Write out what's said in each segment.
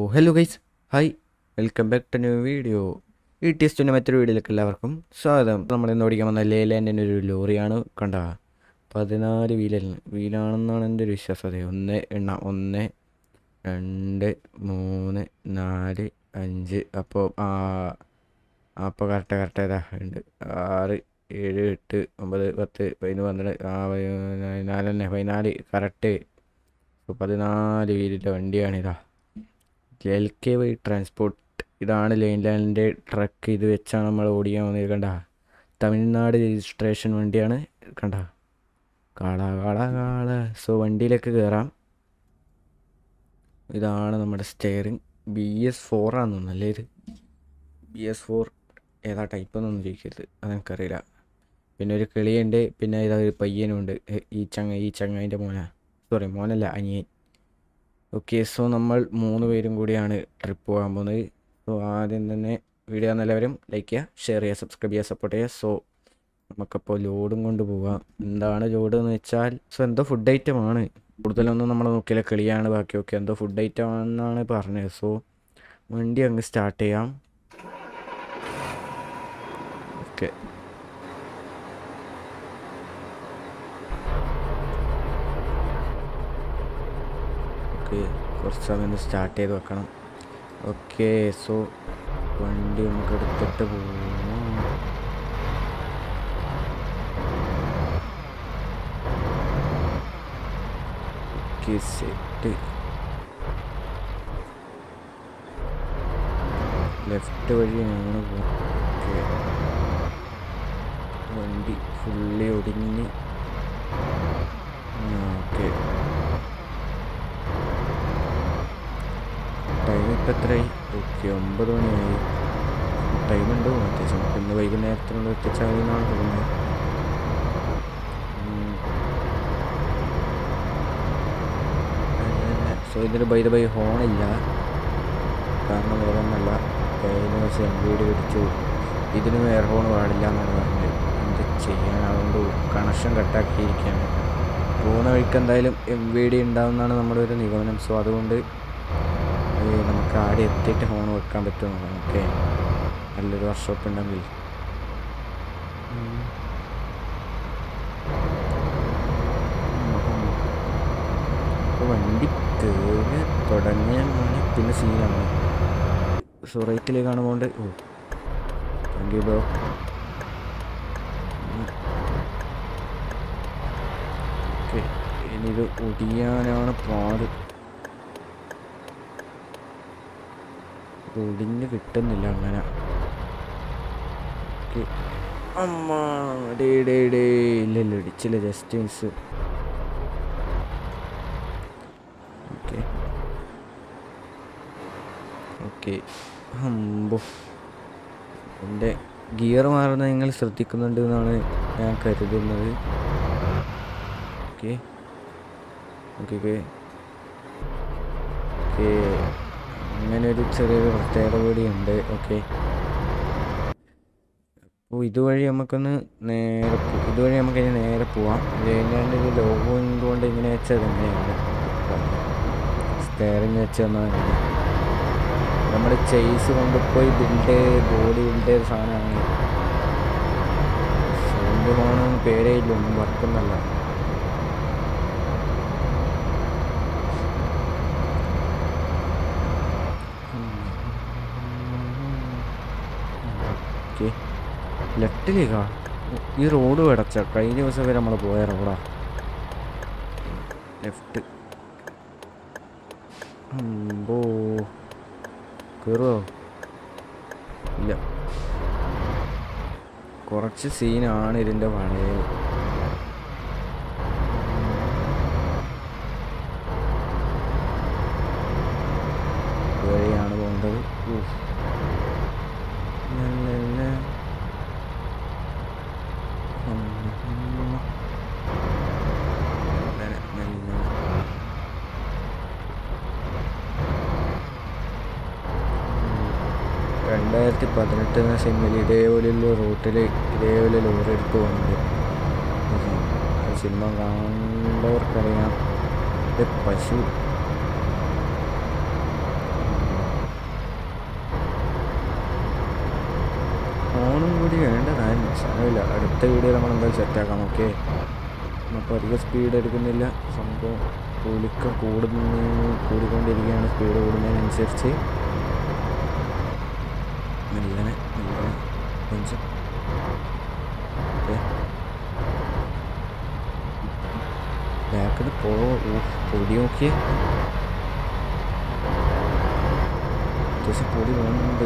Hello guys hi welcome back to new video ഈ ടെസ്റ്റിൻ്റെ മറ്റൊരു വീഡിയോയിലേക്ക് എല്ലാവർക്കും സ്വാഗതം നമ്മൾ ഇന്ന് ഓടിക്കാൻ വന്ന ലേലാൻഡിൻ്റെ ഒരു ലോറിയാണ് കണ്ട പതിനാല് വീലാണ് വീലാണെന്നാണ് എൻ്റെ ഒരു വിശ്വാസം അതെ ഒന്ന് എണ്ണ ഒന്ന് രണ്ട് മൂന്ന് നാല് അഞ്ച് അപ്പോൾ ആ അപ്പോൾ കറക്റ്റ് കറക്റ്റ് ഏതാ ഉണ്ട് ആറ് ഏഴ് എട്ട് ഒമ്പത് പത്ത് പതിനൊന്ന് പന്ത്രണ്ട് ആ പതിനാല് തന്നെ പതിനാല് കറക്റ്റ് ഇപ്പോൾ പതിനാല് വീലിൻ്റെ വണ്ടിയാണിതാ എൽ കെ വൈ ട്രാൻസ്പോർട്ട് ഇതാണ് ലൈൻ ലാൻഡിൻ്റെ ട്രക്ക് ഇത് വെച്ചാണ് നമ്മൾ ഓടിക്കാൻ വന്നത് കണ്ട തമിഴ്നാട് രജിസ്ട്രേഷൻ വണ്ടിയാണ് കണ്ട കാള കാള കാള സോ വണ്ടിയിലേക്ക് കയറാം ഇതാണ് നമ്മുടെ സ്റ്റിയറിംഗ് ബി എസ് ഫോർ ആണെന്ന് തോന്നുന്നല്ലേ ഇത് ബി എസ് ഫോർ ഏതാ ടൈപ്പ് എന്നൊന്നും ചോദിക്കരുത് അതെനിക്കറിയില്ല പിന്നെ ഒരു കിളിയുണ്ട് പിന്നെ ഇതാ ഒരു പയ്യനുണ്ട് എ- ഈ ചങ്ങ ഈ ചങ്ങായിൻ്റെ മോനാ സോറി മോനല്ല അനിയൻ ഓക്കെ സോ നമ്മൾ മൂന്ന് പേരും കൂടിയാണ് ട്രിപ്പ് പോകാൻ പോകുന്നത് സോ ആദ്യം തന്നെ വീഡിയോ എല്ലാവരും ലൈക്ക് ചെയ്യുക ഷെയർ ചെയ്യുക സബ്സ്ക്രൈബ് ചെയ്യുക സപ്പോർട്ട് ചെയ്യുക സോ നമുക്കപ്പോൾ ലോഡും കൊണ്ട് പോകാം എന്താണ് ലോഡ് എന്ന് വെച്ചാൽ സോ എന്തോ ഫുഡ് ഐറ്റം ആണ് കൂടുതലൊന്നും നമ്മൾ നോക്കിയില്ല കിളിയാണ് ബാക്കിയൊക്കെ എന്തോ ഫുഡ് ഐറ്റം ആണെന്നാണ് പറഞ്ഞത് സോ വണ്ടി അങ്ങ് സ്റ്റാർട്ട് ചെയ്യാം ഓക്കെ ഓക്കെ കുറച്ച് സമയം സ്റ്റാർട്ട് ചെയ്ത് വെക്കണം ഓക്കെ സോ വണ്ടി നമുക്ക് എടുത്തിട്ട് പോകാം ഓക്കെ സെറ്റ് ലെഫ്റ്റ് വഴിയാണ് ഓക്കെ വണ്ടി ഫുള്ളി ഒടിഞ്ഞ് ഓക്കെ ടൈം ഇപ്പം എത്രയായി ഓക്കെ ഒമ്പത് മണിയായി ടൈം ഉണ്ട് അത്യാവശ്യം നമുക്ക് ഇന്ന് വൈകുന്നേരത്തിനുള്ളിൽ എത്തിച്ചാൽ മതി എന്നാണ് തോന്നുന്നത് സോ ഇതിന് ബൈ ദ ബൈ ഹോണില്ല കാരണം വേറെ ഒന്നല്ല കഴിഞ്ഞ ദിവസം എം വീട് പിടിച്ചു ഇതിനും എയർ ഹോൺ പാടില്ല എന്നാണ് പറഞ്ഞത് എന്ത് ചെയ്യാൻ അതുകൊണ്ട് കണക്ഷൻ കട്ടാക്കിയിരിക്കുകയാണ് പോകുന്ന വഴിക്ക് എന്തായാലും എം വി ഡി ഉണ്ടാവുമെന്നാണ് നമ്മുടെ ഒരു നിഗമനം സോ അതുകൊണ്ട് ഏ, നമുക്ക് ആടെ എത്തിയിട്ട് ഹോൺ വെക്കാൻ പറ്റുമോ ഓക്കെ നല്ലൊരു വർക്ക്ഷോപ്പ് ഉണ്ടെങ്കിൽ ഉം. അപ്പോൾ വണ്ടി കയറി തുടങ്ങിയ മോനെ പിന്നെ സീനാണ് സോ റൈറ്റിലേക്കാണ് പോകേണ്ടത് oh thank you bro okay ഇനിയിത് ഒടിയാനാണ് പാട് ഇത് ഒടിഞ്ഞ് കിട്ടുന്നില്ല അങ്ങനെ ഓക്കെ അമ്മ ഡേ ഡേ ഡേ ഇല്ല ഇല്ല ഇടിച്ചില്ല ജസ്റ്റ് മിസ് ഓക്കെ ഓക്കെ അമ്പോ എൻ്റെ ഗിയർ മാറുന്നത് നിങ്ങൾ ശ്രദ്ധിക്കുന്നുണ്ട് എന്നാണ് ഞാൻ കരുതുന്നത് ഓക്കെ ഓക്കെ ഓക്കെ ഓക്കെ അങ്ങനെ ഒരു ചെറിയൊരു പ്രത്യേകത കൂടിയുണ്ട് ഓക്കെ അപ്പോൾ ഇതുവഴി നമുക്കൊന്ന് നേരെ പോ- ഇതുവഴി നമുക്ക് ഇനി നേരെ പോവാം ജയിലാണ്ട് ഒരു ലോഗോ കൊണ്ട് ഇങ്ങനെ വെച്ചത് എങ്ങനെയാണ് സ്റ്റെയറിങ് വെച്ച് തന്നാൽ നമ്മൾ ചെയ്സ് കൊണ്ടുപോയി ബിൽഡ് ബോഡി ബിൽഡ് ചെയ്ത സാധനമാണ് സൗണ്ട് ഹോണൊന്നും പേരേ ഇല്ല ഒന്നും വർക്കൊന്നല്ല ഓക്കെ ലെഫ്റ്റിലേക്കാ ഈ റോഡ് കിടച്ച കഴിഞ്ഞ ദിവസം വരെ നമ്മൾ പോയ റോഡാ ലെഫ്റ്റ് അമ്പോ കയറുമോ ഇല്ല കുറച്ച് സീനാണ് ഇതിൻ്റെ പഴയ വഴിയാണ് പോകേണ്ടത് ഊഫ്. ലല്ലല്ല. അമ്മ. മെല്ലെ, മെല്ലെ. രണ്ടായിരത്തി പതിനെട്ട് എന്ന സിനിമയിൽ ഇതേപോലെയുള്ള റൂട്ടിൽ ഇതേപോലെ ലോറി എടുത്ത് പോകുന്നുണ്ട് ആ സിനിമ കണ്ടവർക്കറിയാം ഇത് പശു ഫോണും കൂടി വേണ്ടതായിരുന്നു സാരമില്ല അടുത്ത വീഡിയോ നമ്മൾ എന്തായാലും സെറ്റാക്കാം ഓക്കെ അപ്പോൾ അധികം സ്പീഡ് എടുക്കുന്നില്ല സംഭവം കുലുക്കം കൂടുന്നു കൂടിക്കൊണ്ടിരിക്കുകയാണ് സ്പീഡ് കൂടുന്നതിനനുസരിച്ച് മെല്ലനെ മെല്ലനെ കൊഞ്ചം ഓക്കെ ബാക്കിൽ പോ ഊ, പൊടി നോക്കിയേ അത്യാവശ്യം പൊടി പോകുന്നുണ്ട്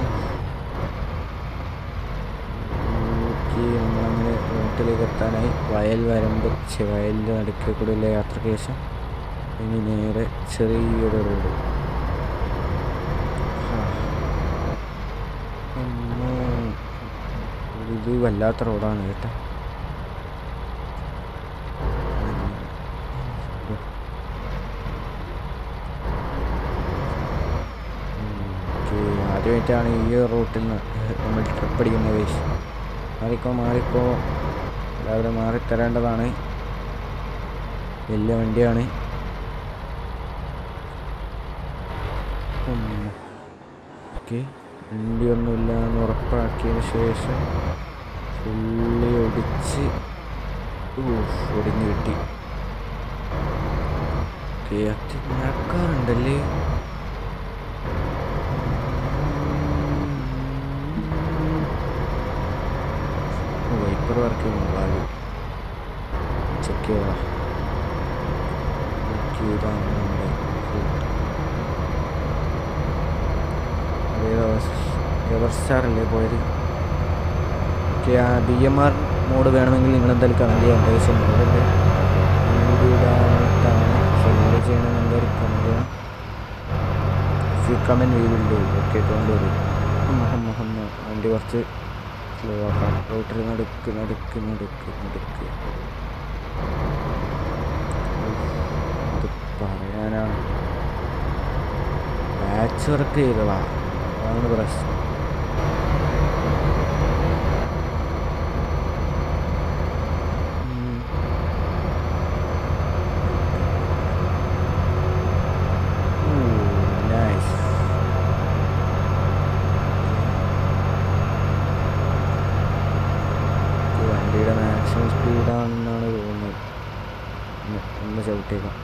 ഓക്കെ നമ്മളങ്ങനെ റൂട്ടിലേക്ക് എത്താനായി വയൽ വരമ്പ് ഛെ, വയലിൻ്റെ നടുക്ക് കൂടെയുള്ള യാത്രയ്ക്ക് ശേഷം ഇനി നേരെ ചെറിയൊരു റോഡ് ഹാ. അമ്മോ. ഇത് വല്ലാത്ത റോഡാണ് കേട്ടോ ഓക്കെ ആദ്യമായിട്ടാണ് ഈ റൂട്ടിൽ നിന്ന് നമ്മൾ ട്രിപ്പ് അടിക്കുന്നത് വേശ് മാറിക്കോ മാറിക്കോ എല്ലാവരും മാറിത്തരേണ്ടതാണ് വലിയ വണ്ടിയാണ് ഓക്കെ വണ്ടിയൊന്നുമില്ല എന്ന് ഉറപ്പാക്കിയതിന് ശേഷം ഫുള്ളി ഒടിച്ച് ഊഫ്, ഒടിഞ്ഞ് കിട്ടി ഓക്കെ അത് മഴക്കാറുണ്ടല്ലേ വൈപ്പർ വർക്ക് ചെയ്യുന്നു ഭാവി ചെക്ക് ചെയ്താ ഓക്കെ ഇതാണ് നമ്മുടെ എവർ സ്റ്റാർ അല്ലേ പോയത് ഓക്കെ ആ ബി എം ആർ മോഡ് വേണമെങ്കിൽ നിങ്ങൾ എന്തായാലും കമൻറ്റ് ചെയ്യാം ഏകദേശം മോഡുണ്ട് വീഡിയോയിട്ടാണ് ഫോളോ ചെയ്യണമെന്ന് എന്തായാലും കമൻറ്റ് ചെയ്യണം if you comment we will do okay don't worry ഹമ്മ വണ്ടി കുറച്ച് സ്ലോ ആക്കാം റോട്ടിൽ നടുക്ക് നടുക്ക് നടുക്ക് നടുക്ക് ഇത് പറയാനാണ് പാച്ച് വർക്ക് ചെയ്തതാ അതാണ് പ്രശ്നം ഉം. Ooh, nice. ഈ വണ്ടിയുടെ മാക്സിമം സ്പീഡാണെന്നാണ് തോന്നുന്നത് ഒന്ന് ഒന്ന് ചവിട്ടേക്കാം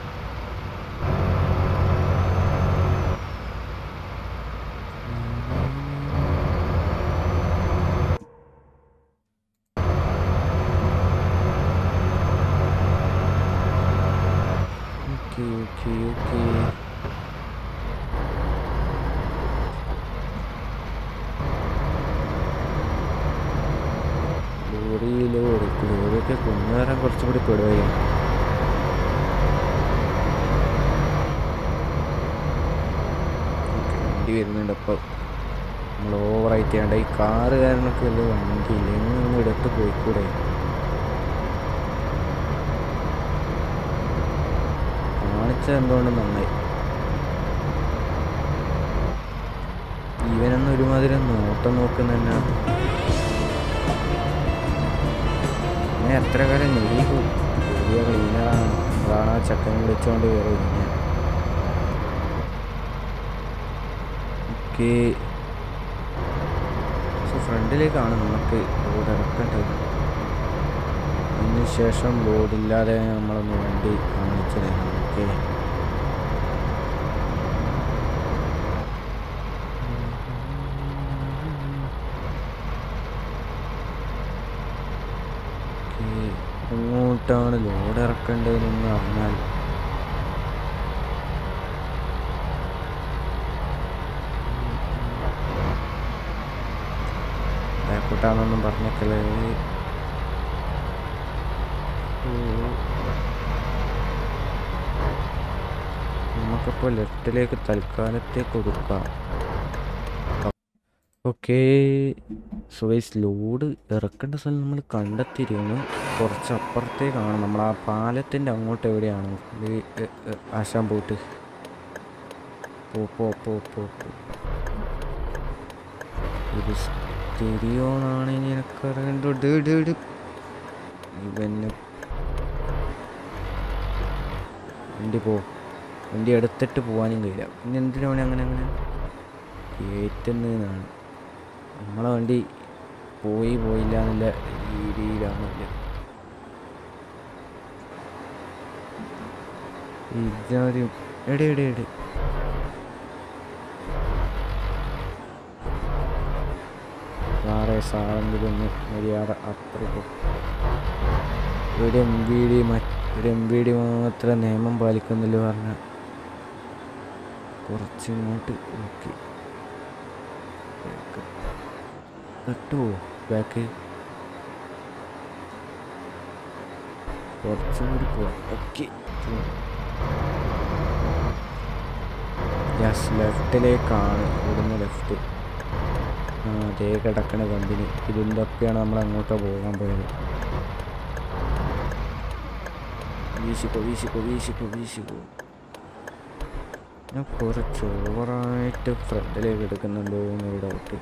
okay okay okay lorry lorry ലോറിയൊക്കെ കൊണ്ടുവരാൻ കുറച്ചും കൂടി പെടുമായിരുന്നു ഓക്കേ, വണ്ടി വരുന്നുണ്ട് അപ്പോൾ നമ്മൾ ഓവറായിട്ട് ചെയ്യണ്ട ഈ കാറ് കാരനൊക്കെ വലിയ വണ്ടിയില്ല എങ്ങനെയൊന്നും എടുത്ത് പോയിക്കൂടെ കാണിച്ചത് എന്തുകൊണ്ട് നന്നായി ഇവനൊന്നും ഒരുമാതിരി നോട്ടം നോക്കുന്ന ഞാൻ എത്ര കാലം നെയ്യും പുതിയ ക്ലീനറാണ് അതാണ് ആ ചക്കനെ വിളിച്ചുകൊണ്ട് കയറി ഞാൻ ഓക്കെ സോ ഫ്രണ്ടിലേക്കാണ് നമുക്ക് ലോഡ് ഇറക്കേണ്ടത് അതിന് ശേഷം ലോഡില്ലാതെ നമ്മളൊന്ന് വണ്ടി കാണിച്ചു തരാം ഓക്കെ ഓക്കെ എങ്ങോട്ടാണ് ലോഡ് ഇറക്കേണ്ടതെന്ന് അറിഞ്ഞാൽ ബാക്കോട്ടാന്നൊന്നും പറഞ്ഞേക്കല്ലേ നമുക്കിപ്പോൾ ലെഫ്റ്റിലേക്ക് തൽക്കാലത്തേക്ക് ഒതുക്കാം ഓക്കെ സുവൈസ് ലോഡ് ഇറക്കേണ്ട സ്ഥലം നമ്മൾ കണ്ടെത്തിയിരുന്നു കുറച്ച് അപ്പുറത്തേക്കാണ് നമ്മൾ ആ പാലത്തിൻ്റെ അങ്ങോട്ട് എവിടെയാണ് ഇത് എ- എ- ആശാൻ പോയിട്ട് പോ പോ പോ പോ പോ. ഇത് തിരിയോന്നാണ് ഇനി എനിക്കറിയേണ്ടത് ഡേ, ഡേ, ഡേ. ഇവന് വണ്ടി പോ വണ്ടി എടുത്തിട്ട് പോകാനും കഴിയില്ല പിന്നെ എന്തിനാണ് അങ്ങനെ അങ്ങനെ കയറ്റുന്നതാണ് നമ്മളെ വണ്ടി പോയി പോയില്ല എന്നുള്ള രീതിയിലാണല്ലേ ഇജാതി എടി എടി എടി സാറേ സാറെങ്കിലും ഒന്ന് മര്യാദ അത്രയ്ക്ക് ഒരു എം ബി ഡി ഒരു എം ബി ഡി മാത്രം നിയമം പാലിക്കുന്നില്ല പറഞ്ഞ കുറച്ചിങ്ങോട്ട് നോക്കി തട്ടുവോ ബാക്ക് കുറച്ചും കൂടി പുറത്തേക്ക് യെസ് ലെഫ്റ്റിലേക്കാണ് ഇവിടുന്ന് ലെഫ്റ്റ് ആ അതേ കിടക്കണ കമ്പനി ഇതിൻ്റെ ഒക്കെയാണ് നമ്മൾ അങ്ങോട്ട് പോകാൻ പോയത് വീശിക്കോ വീശിക്കോ വീശിക്കോ വീശിക്കോ ഞാൻ കുറച്ച് ഓവറായിട്ട് ഫ്രണ്ടിലേക്ക് എടുക്കുന്നുണ്ടോ എന്നൊരു ഡൗട്ട്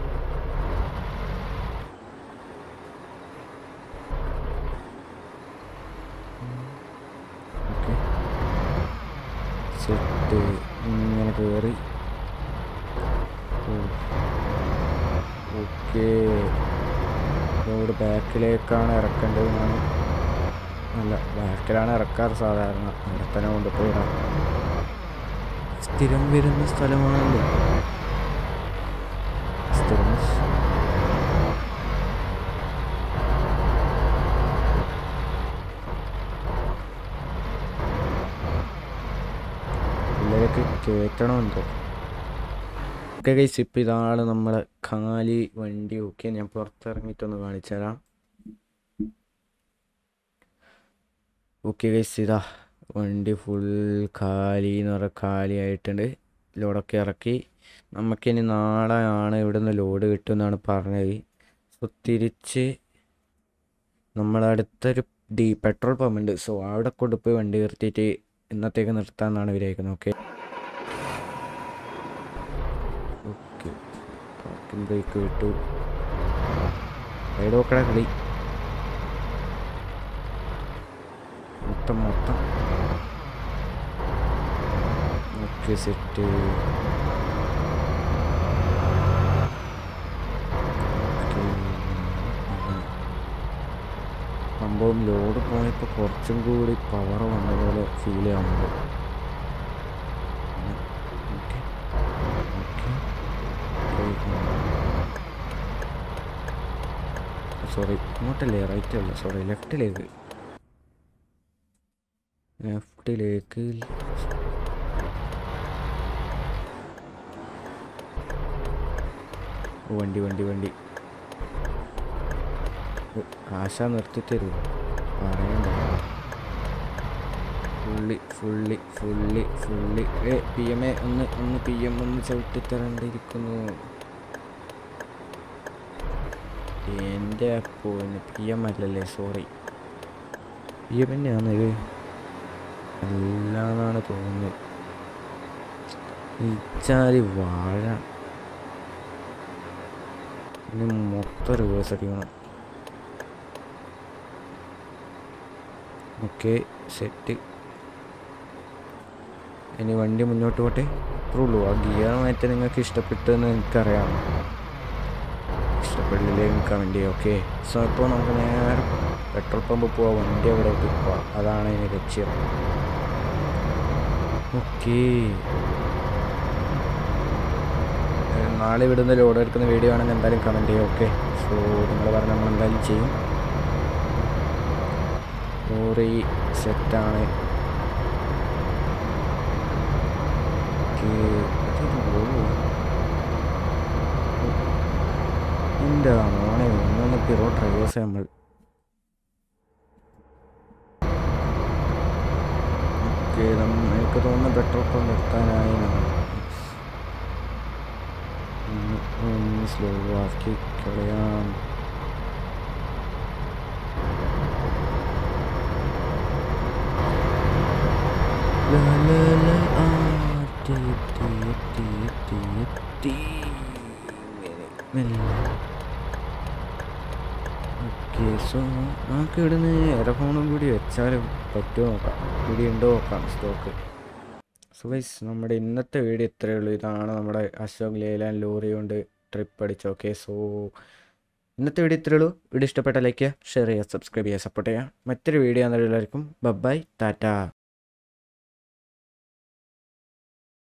ഓക്കെ സെറ്റ് ഇങ്ങനെ കയറി ഓക്കെ റോഡ് ബാക്കിലേക്കാണ് ഇറക്കേണ്ടതെന്നാണ് അല്ല ബാക്കിലാണ് ഇറക്കാറ് സാധാരണ അവിടെ തന്നെ കൊണ്ടുപോയി ഇടാം സ്ഥിരം വരുന്ന സ്ഥലമാണല്ലോ സ്ഥിരം പിള്ളേരൊക്കെ കയറ്റണമെന്തോ ഓക്കെ ഗൈസ് ഇപ്പം ഇതാണ് നമ്മളെ കാലി വണ്ടി ഓക്കെ ഞാൻ പുറത്തിറങ്ങിയിട്ടൊന്ന് കാണിച്ചു തരാം ഓക്കെ ഗൈസ് ഇതാ വണ്ടി ഫുൾ കാലി എന്ന് പറഞ്ഞാൽ കാലി ആയിട്ടുണ്ട് ലോഡൊക്കെ ഇറക്കി നമുക്കിനി നാളെ ആണ് ഇവിടെ നിന്ന് ലോഡ് കിട്ടുമെന്നാണ് പറഞ്ഞത് സോ തിരിച്ച് നമ്മളടുത്തൊരു ഡി പെട്രോൾ പമ്പ് ഉണ്ട് സോ അവിടെ കൊണ്ടുപോയി വണ്ടി നിർത്തിയിട്ട് ഇന്നത്തേക്ക് നിർത്താമെന്നാണ് വിചാരിക്കുന്നത് ഓക്കെ ഓക്കെ പാർക്കിംഗ് ബ്രേക്ക് വിട്ടു സൈഡ് നോക്കടാ കളി മൊത്തം മൊത്തം ഓക്കെ സെറ്റ് സംഭവം ലോഡ് പോയപ്പോൾ കുറച്ചും കൂടി പവർ വന്ന പോലെ ഫീൽ ചെയ്യുന്നുണ്ട് ഓക്കെ സോറി ഇങ്ങോട്ടല്ലേ റൈറ്റ് അല്ല സോറി ലെഫ്റ്റിലേക്ക് ലെഫ്റ്റിലേക്ക് വണ്ടി വണ്ടി വണ്ടി ആശ നിർത്തി തരൂ പറയണ്ട fully fully fully fully A P M A ഒന്ന് ഒന്ന് പി എം ഒന്ന് ചവിട്ടിത്തരണ്ടിരിക്കുന്നു എൻ്റെ പോയിന് പി എം അല്ലല്ലേ സോറി പി എം തന്നെയാണ് ഇത് അല്ലാന്നാണ് തോന്നുന്നത് ഇച്ചാരി വാഴ ഇനി മൊത്തം റിവേഴ്സ് അടിക്കണം ഓക്കെ സെറ്റ് ഇനി വണ്ടി മുന്നോട്ട് പോട്ടെ അത്രേ ഉള്ളൂ ആ ഗിയർ മാറ്റം നിങ്ങൾക്ക് ഇഷ്ടപ്പെട്ടെന്ന് എനിക്കറിയാം ഇഷ്ടപ്പെടില്ലേ കമൻറ്റ് ചെയ്യാം ഓക്കെ സോ ഇപ്പോൾ നമുക്ക് നേരെ പെട്രോൾ പമ്പ് പോവാം വണ്ടി അവിടെ പോവാം അതാണ് ഇനി ലക്ഷ്യം ഓക്കെ നാളെ ഇവിടുന്ന് ലോഡ് എടുക്കുന്ന വീഡിയോ ആണെങ്കിൽ എന്തായാലും കമൻറ്റ് ചെയ്യാം ഓക്കെ സോ നിങ്ങൾ പറഞ്ഞ നമ്മൾ എന്തായാലും ചെയ്യും ലോറി സെറ്റാണ് എൻ്റെ മോനെ ഒന്നൊന്ന് പിറോ ഡ്രൈവേഴ്സ് നമ്മൾ ഓക്കെ എനിക്ക് തോന്നുന്നു പെട്രോൾ പമ്പ് എത്താനായി നമ്മൾ ഒന്ന് ഒന്ന് സ്ലോ ആക്കി കളയാം La la la ആ ടി ടി ടി ടി ടി മെല്ലെ ഓക്കെ സോ നമുക്ക് ഇവിടുന്ന് എയർഫോണും കൂടി വെച്ചാൽ പറ്റുമോ നോക്കാം ഇവിടെ ഉണ്ടോ നോക്കാം സ്റ്റോക്ക് സോ ഗൈസ് നമ്മുടെ ഇന്നത്തെ വീഡിയോ ഇത്രയേ ഉള്ളൂ ഇതാണ് നമ്മുടെ അശോക് ലേലാൻഡ് ലോറി കൊണ്ട് ട്രിപ്പ് അടിച്ച ഓക്കെ സോ ഇന്നത്തെ വീഡിയോ ഇത്രയേ ഉള്ളൂ വീഡിയോ ഇഷ്ടപ്പെട്ട ലൈക്ക് ചെയ്യുക ഷെയർ ചെയ്യുക സബ്സ്ക്രൈബ് ചെയ്യുക സപ്പോർട്ട് ചെയ്യുക മറ്റൊരു വീഡിയോ എന്നറിയുള്ളവർക്കും ബബായ് ടാറ്റ